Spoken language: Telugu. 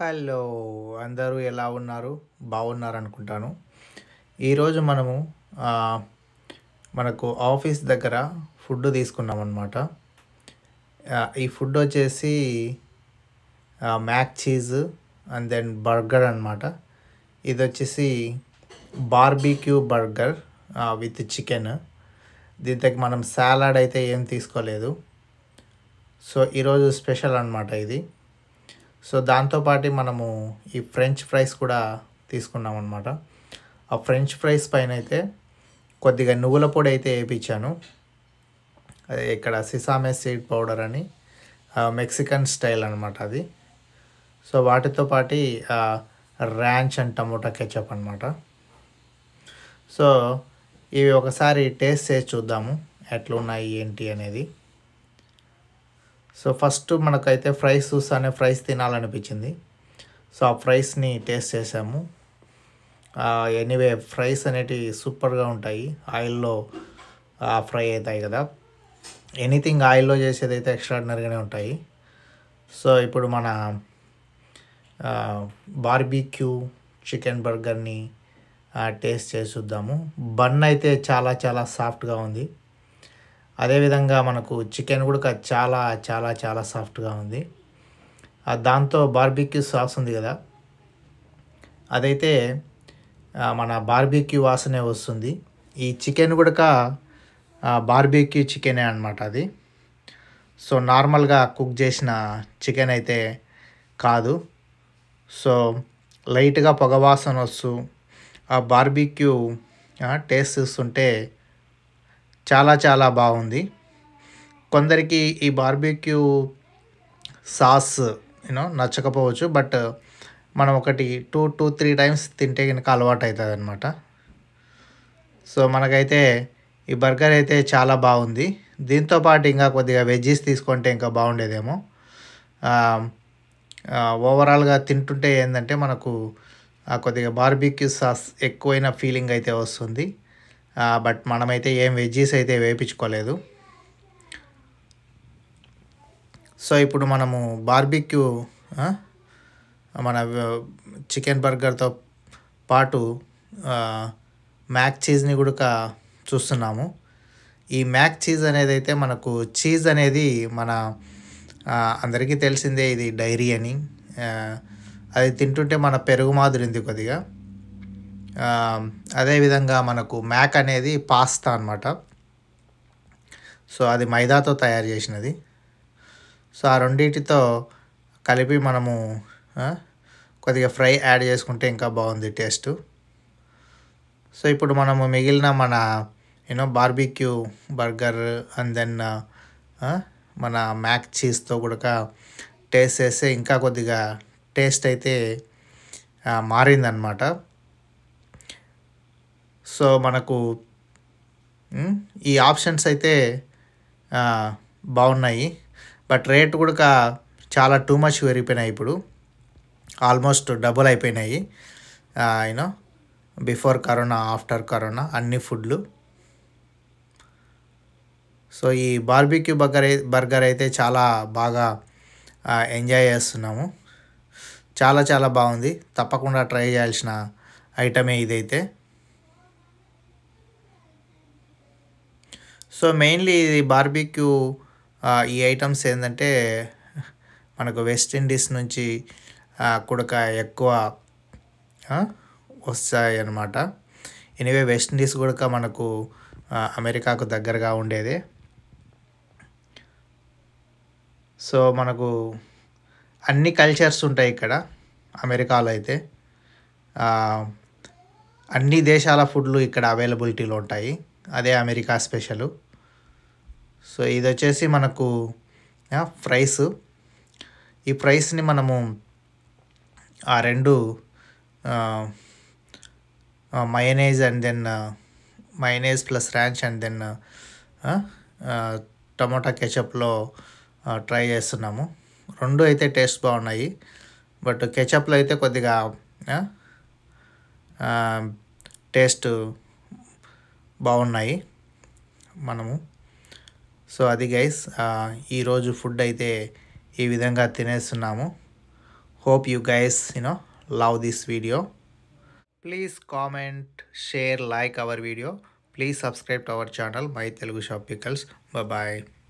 హలో అందరూ ఎలా ఉన్నారు బాగున్నారు అనుకుంటాను ఈరోజు మనము ఆ, మనకు ఆఫీస్ దగ్గర ఫుడ్ తీసుకున్నాం అనమాట ఈ ఫుడ్ వచ్చేసి mac cheese and then burger అనమాట ఇది వచ్చేసి బార్బీక్యూ బర్గర్ విత్ చికెన్ దీంతో మనం సాలాడ్ అయితే ఏం తీసుకోలేదు సో ఈరోజు స్పెషల్ అనమాట ఇది సో దాంతోపాటు మనము ఈ ఫ్రెంచ్ ఫ్రైస్ కూడా తీసుకున్నాం అనమాట ఆ ఫ్రెంచ్ ఫ్రైస్ పైన అయితే కొద్దిగా నువ్వుల పొడి అయితే వేయించాను అదే ఇక్కడ సిసామే సీడ్ పౌడర్ అని ఆ, మెక్సికన్ స్టైల్ అనమాట అది సో వాటితో పాటు ర్యాంచ్ అండ్ టమోటా కెచప్ అనమాట సో ఇవి ఒకసారి టేస్ట్ చేసి చూద్దాము ఎట్లున్నాయి ఏంటి అనేది సో ఫస్ట్ మనకైతే ఫ్రైస్ చూస్తానే ఫ్రైస్ తినాలనిపించింది సో ఆ ఫ్రైస్ని టేస్ట్ చేసాము ఎనీవే ఫ్రైస్ అనేటివి సూపర్గా ఉంటాయి ఆయిల్లో ఫ్రై అవుతాయి కదా ఎనీథింగ్ ఆయిల్లో చేసేది అయితే ఎక్స్ట్రాడినరీగానే ఉంటాయి సో ఇప్పుడు మన బార్బీక్యూ చికెన్ బర్గర్ని టేస్ట్ చేసి చూద్దాము బన్ అయితే చాలా చాలా సాఫ్ట్గా ఉంది అదేవిధంగా మనకు చికెన్ కూడా చాలా చాలా చాలా సాఫ్ట్గా ఉంది ఆ దాంతో బార్బీక్యూ సాస్ ఉంది కదా అదైతే ఆ, మన బార్బీక్యూ వాసనే వస్తుంది ఈ చికెన్ కూడా బార్బీక్యూ చికెనే అనమాట అది సో నార్మల్గా కుక్ చేసిన చికెన్ అయితే కాదు సో లైట్గా పొగవాసన వస్తూ ఆ బార్బీక్యూ టేస్ట్ చూస్తుంటే చాలా చాలా బాగుంది కొందరికి ఈ బార్బీక్యూ సాస్ యూనో నచ్చకపోవచ్చు బట్ మనం ఒకటి టూ టూ త్రీ టైమ్స్ తింటే కనుక అలవాటు అవుతుంది అనమాట సో మనకైతే ఈ బర్గర్ అయితే చాలా బాగుంది దీంతో పాటు ఇంకా కొద్దిగా వెజ్జీస్ తీసుకుంటే ఇంకా బాగుండేదేమో ఓవరాల్గా తింటుంటే ఏంటంటే మనకు ఆ కొద్దిగా బార్బీక్యూ సాస్ ఎక్కువైన ఫీలింగ్ అయితే వస్తుంది బట్ మనమైతే ఏం వెజ్జీస్ అయితే వేయించుకోలేదు సో ఇప్పుడు మనము బార్బిక్యూ మన చికెన్ బర్గర్తో పాటు మ్యాక్ చీజ్ని కూడా చూస్తున్నాము ఈ మ్యాక్ చీజ్ అనేది అయితే మనకు చీజ్ అనేది మన ఆ, అందరికీ తెలిసిందే ఇది డైరీ అని ఆ, అది తింటుంటే మన పెరుగు మాదిరి ఉంది కొద్దిగా ఆ, అదేవిధంగా మనకు మ్యాక్ అనేది పాస్తా అన్నమాట సో అది మైదాతో తయారు చేసినది సో ఆ రెండింటితో కలిపి మనము ఆ, కొద్దిగా ఫ్రై యాడ్ చేసుకుంటే ఇంకా బాగుంది టేస్ట్ సో ఇప్పుడు మనము మిగిలిన మన you know barbecue burger and then మన మ్యాక్ చీజ్తో కూడా టేస్ట్ చేస్తే ఇంకా కొద్దిగా టేస్ట్ అయితే ఆ, మారిందనమాట సో మనకు మ్, ఈ ఆప్షన్స్ అయితే ఆ, బాగున్నాయి బట్ రేట్ కూడా చాలా టూ మచ్ పెరిగిపోయినాయి ఇప్పుడు ఆల్మోస్ట్ డబుల్ అయిపోయినాయి you know before corona after corona అన్ని ఫుడ్లు సో ఈ బార్బిక్యూ బర్గర్ అయి- బర్గర్ అయితే చాలా బాగా ఆ, ఎంజాయ్ చేస్తున్నాము చాలా చాలా బాగుంది తప్పకుండా ట్రై చేయాల్సిన ఐటమే ఇదైతే సో మెయిన్లీ ఇది బార్బిక్యూ ఈ ఐటమ్స్ ఏంటంటే మనకు వెస్ట్ ఇండీస్ నుంచి ఆ, కూడక ఎక్కువ ఆ, వస్తాయి అన్నమాట ఎనివే వెస్ట్ ఇండీస్ కూడా మనకు ఆ, అమెరికాకు దగ్గరగా ఉండేదే సో మనకు అన్ని కల్చర్స్ ఉంటాయి ఇక్కడ అమెరికాలో అయితే ఆ, అన్ని దేశాల ఫుడ్లు ఇక్కడ అవైలబిలిటీలో ఉంటాయి అదే అమెరికా స్పెషల్ సో ఇది వచ్చేసి మనకు ఫ్రైస్ ఈ ఫ్రైస్ని మనము ఆ రెండు mayonnaise and then mayonnaise plus ranch and then tomato కెచప్లో ట్రై చేస్తున్నాము రెండు అయితే టేస్ట్ బాగున్నాయి బట్ కెచప్లో అయితే కొద్దిగా టేస్ట్ బాగున్నాయి మనము సో అది గైస్ ఈరోజు ఫుడ్ అయితే ఈ విధంగా తినేస్తున్నాము hope you guys you know love this video please comment share like our video please subscribe to our channel my telugu shop pickles bye bye